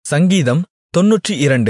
சங்கீதம் தொன்னூற்று இரண்டு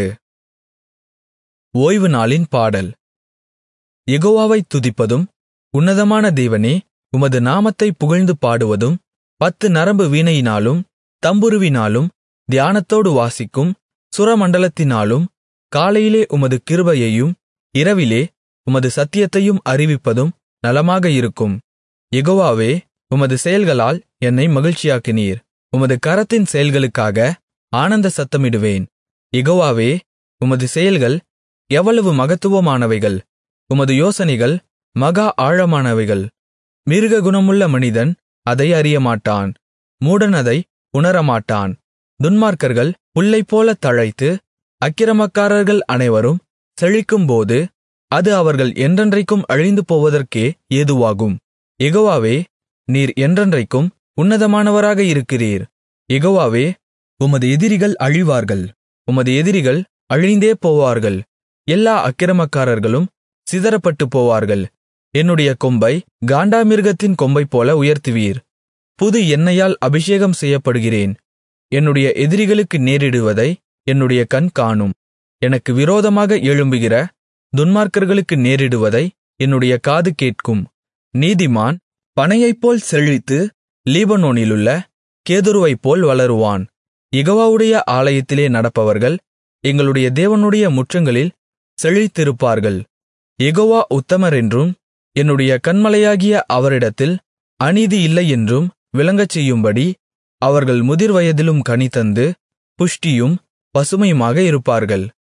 ஓய்வு நாளின் பாடல் யெகோவாவைத் துதிப்பதும் உன்னதமான தேவனே உமது நாமத்தைப் புகழ்ந்து பாடுவதும் பத்து நரம்பு வீணையினாலும் தம்புருவினாலும் தியானத்தோடு வாசிக்கும் சுரமண்டலத்தினாலும் காலையிலே உமது கிருபையையும் இரவிலே உமது சத்தியத்தையும் அறிவிப்பதும் நலமாக இருக்கும் யெகோவாவே உமது செயல்களால் என்னை மகிழ்ச்சியாக்கினீர் உமது கரத்தின் செயல்களுக்காக ஆனந்த சத்தமிடுவேன் யெகோவாவே உமது செயல்கள் எவ்வளவு மகத்துவமானவைகள் உமது யோசனைகள் மகா ஆழமானவைகள் மிருககுணமுள்ள மனிதன் அதை அறியமாட்டான் மூடன் அதை உணரமாட்டான் துன்மார்க்கர்கள் புல்லைப்போலத் தழைத்து அக்கிரமக்காரர்கள் அனைவரும் செழிக்கும்போது அது அவர்கள் என்றென்றைக்கும் அழிந்து போவதற்கே ஏதுவாகும் யெகோவாவே நீர் என்றென்றைக்கும் உன்னதமானவராக இருக்கிறீர் யெகோவாவே உமது எதிரிகள் அழிவார்கள் உமது எதிரிகள் அழிந்தே போவார்கள் எல்லா அக்கிரமக்காரர்களும் சிதறப்பட்டுப் போவார்கள் என்னுடைய கொம்பை காண்டாமிருகத்தின் கொம்பைப்போல உயர்த்துவீர் புது எண்ணெயால் அபிஷேகம் செய்யப்படுகிறேன் என்னுடைய எதிரிகளுக்கு நேரிடுவதை என்னுடைய கண் காணும் எனக்கு விரோதமாக எழும்புகிற துன்மார்க்கர்களுக்கு நேரிடுவதை என்னுடைய காது கேட்கும் நீதிமான் பனையைப்போல் செழித்து லீபனோனிலுள்ள கேதுருவைப்போல் வளருவான் யெகோவாவுடைய ஆலயத்திலே நடப்பவர்கள் எங்களுடைய தேவனுடைய முற்றங்களில் செழித்திருப்பார்கள் யெகோவா உத்தமரென்றும் என்னுடைய கன்மலையாகிய அவரிடத்தில் அநீதி இல்லையென்றும் விளங்கச்செய்யும்படி அவர்கள் முதிர்வயதிலும் கனிதந்து புஷ்டியும் பசுமையுமாக இருப்பார்கள்